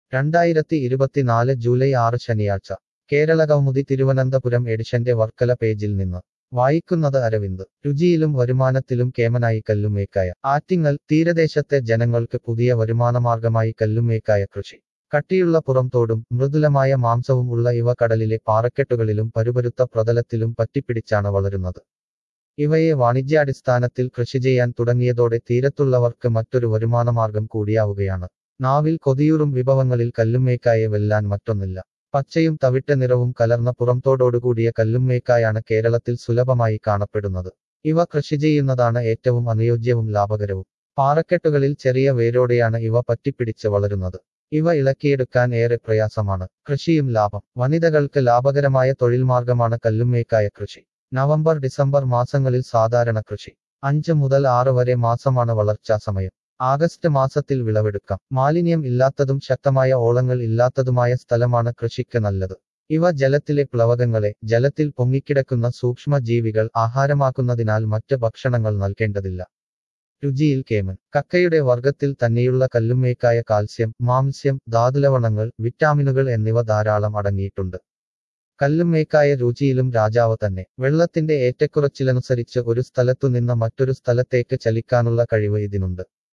രണ്ടായിരത്തി ഇരുപത്തിനാല് ജൂലൈ ആറ് ശനിയാഴ്ച കേരള കൗമുദി തിരുവനന്തപുരം എഡിഷന്റെ വർക്കല പേജിൽ നിന്ന് വായിക്കുന്നത് അരവിന്ദ് രുചിയിലും വരുമാനത്തിലും കേമനായി കല്ലുമേക്കായ ആറ്റിങ്ങൽ തീരദേശത്തെ ജനങ്ങൾക്ക് പുതിയ വരുമാനമാർഗമായി കല്ലുമേക്കായ കൃഷി കട്ടിയുള്ള പുറംതോടും മൃദുലമായ മാംസവും ഉള്ള ഇവ കടലിലെ പാറക്കെട്ടുകളിലും പരുപരുത്ത പ്രതലത്തിലും പറ്റിപ്പിടിച്ചാണ് വളരുന്നത് ഇവയെ വാണിജ്യാടിസ്ഥാനത്തിൽ കൃഷി ചെയ്യാൻ തുടങ്ങിയതോടെ തീരത്തുള്ളവർക്ക് മറ്റൊരു വരുമാനമാർഗം കൂടിയാവുകയാണ് നാവിൽ കൊതിയൂറും വിഭവങ്ങളിൽ കല്ലുമേക്കായെ വെല്ലാൻ മറ്റൊന്നില്ല പച്ചയും തവിട്ട നിറവും കലർന്ന പുറംതോടോടുകൂടിയ കല്ലുമേക്കായാണ് കേരളത്തിൽ സുലഭമായി കാണപ്പെടുന്നത് ഇവ കൃഷി ചെയ്യുന്നതാണ് ഏറ്റവും അനുയോജ്യവും ലാഭകരവും പാറക്കെട്ടുകളിൽ ചെറിയ വേരോടെയാണ് ഇവ പറ്റിപ്പിടിച്ച് വളരുന്നത് ഇവ ഇളക്കിയെടുക്കാൻ ഏറെ പ്രയാസമാണ് കൃഷിയും ലാഭം വനിതകൾക്ക് ലാഭകരമായ തൊഴിൽമാർഗമാണ് കല്ലുമേക്കായ കൃഷി നവംബർ ഡിസംബർ മാസങ്ങളിൽ സാധാരണ കൃഷി അഞ്ച് മുതൽ ആറ് വരെ മാസമാണ് വളർച്ചാ സമയം ആഗസ്റ്റ് മാസത്തിൽ വിളവെടുക്കാം മാലിന്യം ഇല്ലാത്തതും ശക്തമായ ഓളങ്ങൾ ഇല്ലാത്തതുമായ സ്ഥലമാണ് കൃഷിക്ക് നല്ലത് ഇവ ജലത്തിലെ പ്ലവകങ്ങളെ ജലത്തിൽ പൊങ്ങിക്കിടക്കുന്ന സൂക്ഷ്മ ജീവികൾ ആഹാരമാക്കുന്നതിനാൽ മറ്റ് ഭക്ഷണങ്ങൾ നൽകേണ്ടതില്ല രുചിയിൽ കേമൻ കക്കയുടെ വർഗത്തിൽ തന്നെയുള്ള കല്ലുമേക്കായ കാൽസ്യം മാംസ്യം ധാതുലവണങ്ങൾ വിറ്റാമിനുകൾ എന്നിവ ധാരാളം അടങ്ങിയിട്ടുണ്ട് കല്ലുമേക്കായ രുചിയിലും രാജാവ് തന്നെ വെള്ളത്തിന്റെ ഏറ്റക്കുറച്ചിലനുസരിച്ച് ഒരു സ്ഥലത്തു നിന്ന് മറ്റൊരു സ്ഥലത്തേക്ക് ചലിക്കാനുള്ള കഴിവ് ഇതിനുണ്ട്